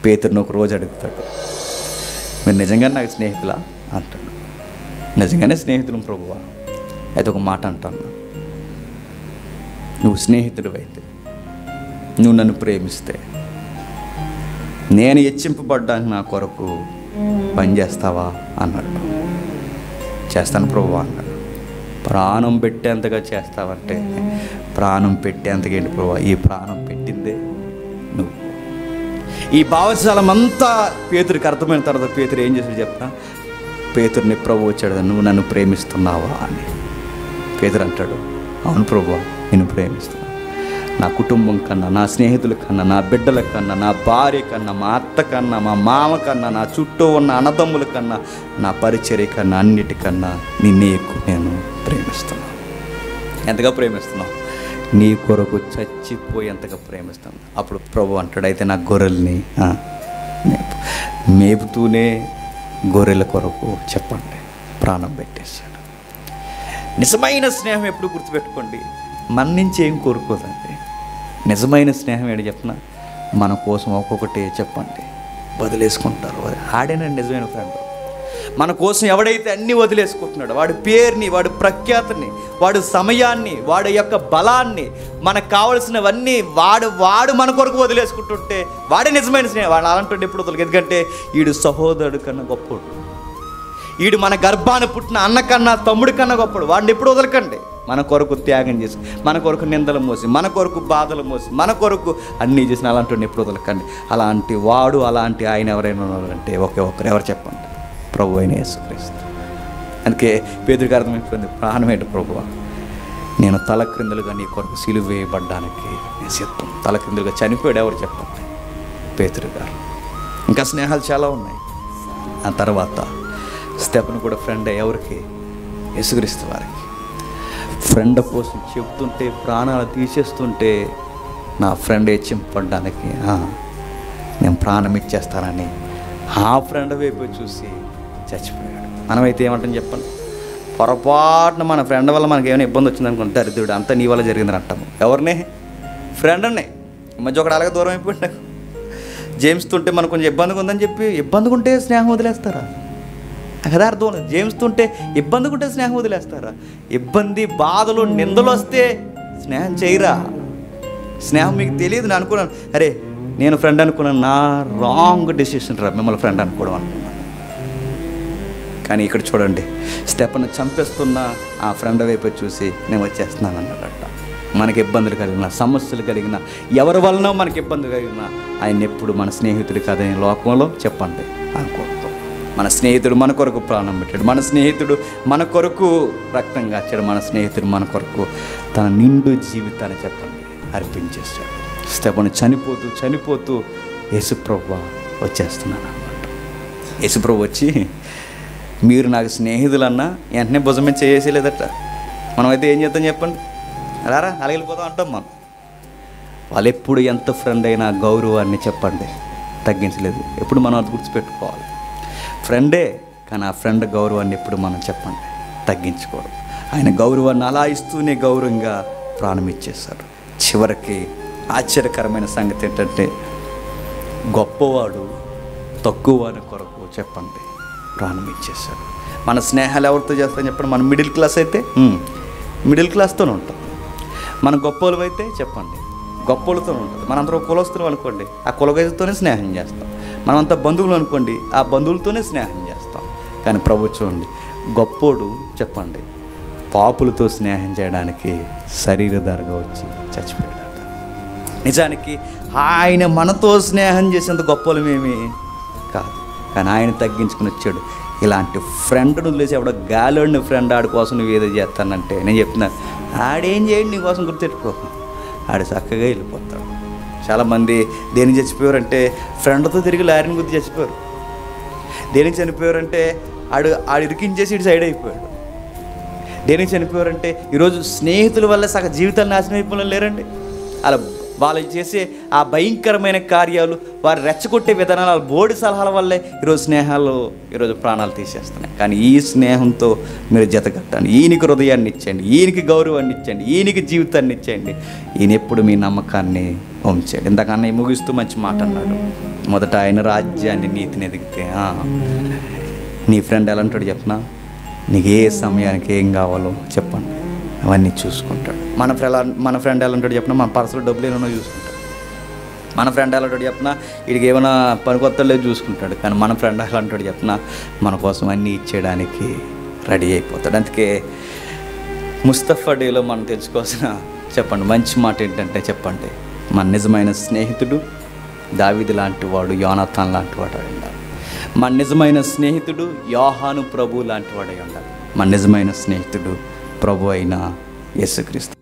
పేతురుని ఒక రోజు అడుగుతాడు మీరు నిజంగా నాకు స్నేహితులా అంటాడు నిజంగానే స్నేహితులు ప్రభువా అయితే ఒక మాట అంటాను నువ్వు స్నేహితుడు అయితే నువ్వు నన్ను ప్రేమిస్తే నేను హెచ్చింపబడ్డానికి నా కొరకు పని చేస్తావా అన్నాడు చేస్తాను ప్రభు అన్నాడు ప్రాణం పెట్టేంతగా చేస్తావంటే ప్రాణం పెట్టేంతగా ఏంటి ప్రభు ఈ ప్రాణం పెట్టిందే నువ్వు ఈ భావజాలం అంతా పేతురికి అర్థమైన తర్వాత పేతురు ఏం చేశాడు చెప్పా పేతుర్ని ప్రభు వచ్చాడు నువ్వు నన్ను ప్రేమిస్తున్నావా అని పేతురు అంటాడు అవును ప్రభు నేను ప్రేమిస్తున్నాను నా కుటుంబం కన్నా నా స్నేహితుల కన్నా నా బిడ్డల కన్నా నా భార్య కన్నా మా అత్త కన్నా మా మామ కన్నా నా చుట్టూ ఉన్న అన్నదమ్ముల కన్నా నా పరిచర్య కన్నా అన్నిటికన్నా నిన్నే ఎక్కువ నేను ప్రేమిస్తున్నాను ఎంతగా ప్రేమిస్తున్నావు నీ కొరకు చచ్చిపోయేంతగా ప్రేమిస్తాను అప్పుడు ప్రభు అంటాడు అయితే నా గొర్రెల్ని ఆ, మేపు మేపుతూనే గొర్రెల కొరకు చెప్పండి ప్రాణం పెట్టేశాడు నిజమైన స్నేహం ఎప్పుడు గుర్తుపెట్టుకోండి మన నుంచి ఏం కోరుకోదండి నిజమైన స్నేహం ఏంటి చెప్పిన మన కోసం ఒక్కొక్కటి చెప్పండి వదిలేసుకుంటారు ఆడేనండి నిజమైన ఫ్రెండ్ మన కోసం ఎవడైతే అన్ని వదిలేసుకుంటున్నాడో వాడి పేరుని వాడి ప్రఖ్యాతిని వాడి సమయాన్ని వాడి యొక్క బలాన్ని మనకు కావలసినవన్నీ వాడు వాడు మన కొరకు వదిలేసుకుంటుంటే వాడే నిజమైన స్నేహం వాడు అలాంటి ఎప్పుడు వదలదు ఎందుకంటే వీడు సహోదరుడు కన్నా గొప్పోడు వీడు మన గర్భాన్ని పుట్టిన అన్న కన్నా తమ్ముడి కన్నా గొప్పడు వాడిని ఎప్పుడు వదలకండి మన కొరకు త్యాగం చేసి మన కొరకు నిందలు మోసి మన కొరకు బాధలు మోసి మన కొరకు అన్నీ చేసిన అలాంటి వాడిని ఎప్పుడు వదలకండి అలాంటి వాడు అలాంటి ఆయన ఎవరైనా ఉన్నారంటే ఒకే ఒక్కరు ఎవరు చెప్పండి ప్రభు అయిన యేసుక్రీస్తు అందుకే పేదరికి అర్థమైపోయింది ప్రాణమేట ప్రభువ నేను తల క్రిందలుగా నీ కొరకు సిలువ వేయబడ్డానికి నేను సిద్ధం తల క్రిందలుగా చనిపోయాడు ఎవరు చెప్పండి పేతురు గారు ఇంకా స్నేహాలు చాలా ఉన్నాయి ఆ తర్వాత స్టెప్ను కూడా ఫ్రెండ్ ఎవరికి యేసుక్రీస్తు వారికి ఫ్రెండ్ కోసం చెప్తుంటే ప్రాణాలు తీసేస్తుంటే నా ఫ్రెండ్ హెచ్చింపడ్డానికి ఆ, నేను ప్రాణం ఇచ్చేస్తానని ఆ ఫ్రెండ్ వైపు చూసి చచ్చిపోయాడు మనమైతే ఏమంటాం చెప్పండి పొరపాటున మన ఫ్రెండ్ వల్ల మనకి ఏమైనా ఇబ్బంది వచ్చిందనుకుంటే దరిద్రుడు అంతా నీ వల్ల జరిగిందని అంటాము ఎవరినే ఫ్రెండ్ అన్నే ఈ మధ్య ఒకటి అలాగే దూరం అయిపోయింది నాకు జేమ్స్ తుంటే మనకు కొంచెం ఇబ్బందిగా ఉందని చెప్పి ఇబ్బందిగా ఉంటే స్నేహం వదిలేస్తారా నాకు అదే అర్థం లేదు జేమ్స్ తుంటే ఇబ్బందిగా ఉంటే స్నేహం వదిలేస్తారా ఇబ్బంది బాధలు నిందలు వస్తే స్నేహం చేయరా స్నేహం మీకు తెలియదు నేను అనుకున్నాను అరే నేను ఫ్రెండ్ అనుకున్నాను నా రాంగ్ డెసిషన్ రా మిమ్మల్ని ఫ్రెండ్ అనుకోవడం అనుకున్నాను కానీ ఇక్కడ చూడండి స్టెప్ను చంపేస్తున్న ఆ ఫ్రెండ్ వైపు చూసి నేను వచ్చేస్తున్నాను అన్నాడట మనకి ఇబ్బందులు కలిగిన సమస్యలు కలిగిన ఎవరి వలన మనకి ఇబ్బంది కలిగిన ఆయన ఎప్పుడు మన స్నేహితుడు కాదని లోకంలో చెప్పండి అనుకోవద్దు మన స్నేహితుడు మన కొరకు ప్రాణం పెట్టాడు మన స్నేహితుడు మన కొరకు రక్తం కాచాడు మన స్నేహితుడు మన కొరకు తన నిండు జీవితాన్ని చెప్పండి అర్పించేశాడు స్టెపను చనిపోతూ చనిపోతూ యేసుప్రభు వచ్చేస్తున్నాను అన్నమాట యేసుప్రభు వచ్చి మీరు నాకు స్నేహితులన్నా వెంటనే భుజం మీద చేసేలేదట మనమైతే ఏం చేద్దాం చెప్పండి రారా అలాగే వెళ్ళిపోదాం అంటాం మనం వాళ్ళు ఎప్పుడు ఎంత ఫ్రెండ్ అయినా గౌరవాన్ని చెప్పండి తగ్గించలేదు ఎప్పుడు మనం అది గుర్తుపెట్టుకోవాలి ఫ్రెండే కానీ ఆ ఫ్రెండ్ గౌరవాన్ని ఎప్పుడు మనం చెప్పండి తగ్గించుకోవడం ఆయన గౌరవాన్ని అలా ఇస్తూనే గౌరవంగా ప్రాణం ఇచ్చేశారు చివరికి ఆశ్చర్యకరమైన సంగతి ఏంటంటే గొప్పవాడు తక్కువవాని కొరకు చెప్పండి ప్రాణం ఇచ్చేశాడు మన స్నేహాలు ఎవరితో చేస్తాం చెప్పండి మన మిడిల్ క్లాస్ అయితే ఉమ్, మిడిల్ క్లాస్తోనే ఉంటాం మన గొప్పలు అయితే చెప్పండి గొప్పలతో ఉంటుంది మనందరం కులస్తులం అనుకోండి ఆ కులగైతోనే స్నేహం చేస్తాం మనమంతా బంధువులు అనుకోండి ఆ బంధువులతోనే స్నేహం చేస్తాం కానీ ప్రభు చూడండి గొప్పోడు చెప్పండి పాపులతో స్నేహం చేయడానికి శరీరధారగా వచ్చి చచ్చిపోయాడు నిజానికి ఆయన మనతో స్నేహం చేసేంత గొప్పలమేమి కాదు కానీ ఆయన తగ్గించుకుని వచ్చాడు ఇలాంటి ఫ్రెండ్ను వదిలేసి ఎవడో గాలోడిని ఫ్రెండ్ ఆడి కోసం నువ్వు ఏదో చేస్తానంటే నేను చెప్తున్నాను ఆడేం చేయండి నీ కోసం గుర్తెట్టుకో ఆడు చక్కగా వెళ్ళిపోతాడు చాలామంది దేనికి చచ్చిపోయారంటే ఫ్రెండ్తో తిరిగి లారీని గుర్తు చచ్చిపోయారు దేనికి చనిపోయారంటే ఆడు ఆడు ఇరికించేసి ఇటు సైడ్ అయిపోయాడు దేనికి చనిపోయారంటే ఈరోజు స్నేహితుల వల్ల సగ జీవితాలు నాశనం అయిపోయిన లేరండి అలా వాళ్ళు చేసే ఆ భయంకరమైన కార్యాలు వారు రెచ్చగొట్టే విధానాలు బోడి సలహాల వల్లే ఈరోజు స్నేహాలు ఈరోజు ప్రాణాలు తీసేస్తున్నాయి కానీ ఈ స్నేహంతో మీరు జతకట్టండి ఈయనకి హృదయాన్ని ఇచ్చండి ఈయనకి గౌరవాన్ని ఇచ్చండి ఈయనకి జీవితాన్ని ఇచ్చండి ఈయన ఎప్పుడు మీ నమ్మకాన్ని ఉంచండి ఇందాక అన్నయ్య ముగిస్తూ మంచి మాట అన్నాడు మొదట ఆయన రాజ్యాన్ని నీతిని ఎదిగితే ఆ, నీ ఫ్రెండ్ ఎలాంటాడు చెప్పనా నీకు ఏ సమయానికి ఏం కావాలో చెప్పండి అవన్నీ చూసుకుంటాడు మన ఫ్రెండ్ మన ఫ్రెండ్ ఎలాంటాడు చెప్పినా మన పర్సులో డబ్బులు ఏమైనా చూసుకుంటాడు మన ఫ్రెండ్ ఎలాంటాడు చెప్పినా వీడికి ఏమైనా పనికొత్తలేదు చూసుకుంటాడు కానీ మన ఫ్రెండ్ ఎలాంటాడు చెప్పినా మన కోసం అన్నీ ఇచ్చేయడానికి రెడీ అయిపోతాడు అందుకే ముస్తఫా డేలో మనం తెలుసుకోవాల్సిన చెప్పండి మంచి మాట ఏంటంటే చెప్పండి మన నిజమైన స్నేహితుడు దావిది లాంటి వాడు యోనాథాన్ లాంటి వాడు అయి ఉండాలి మన నిజమైన స్నేహితుడు యోహాను ప్రభు లాంటి వాడై ఉండాలి మన నిజమైన స్నేహితుడు ప్రభు అయిన యేసుక్రీస్తు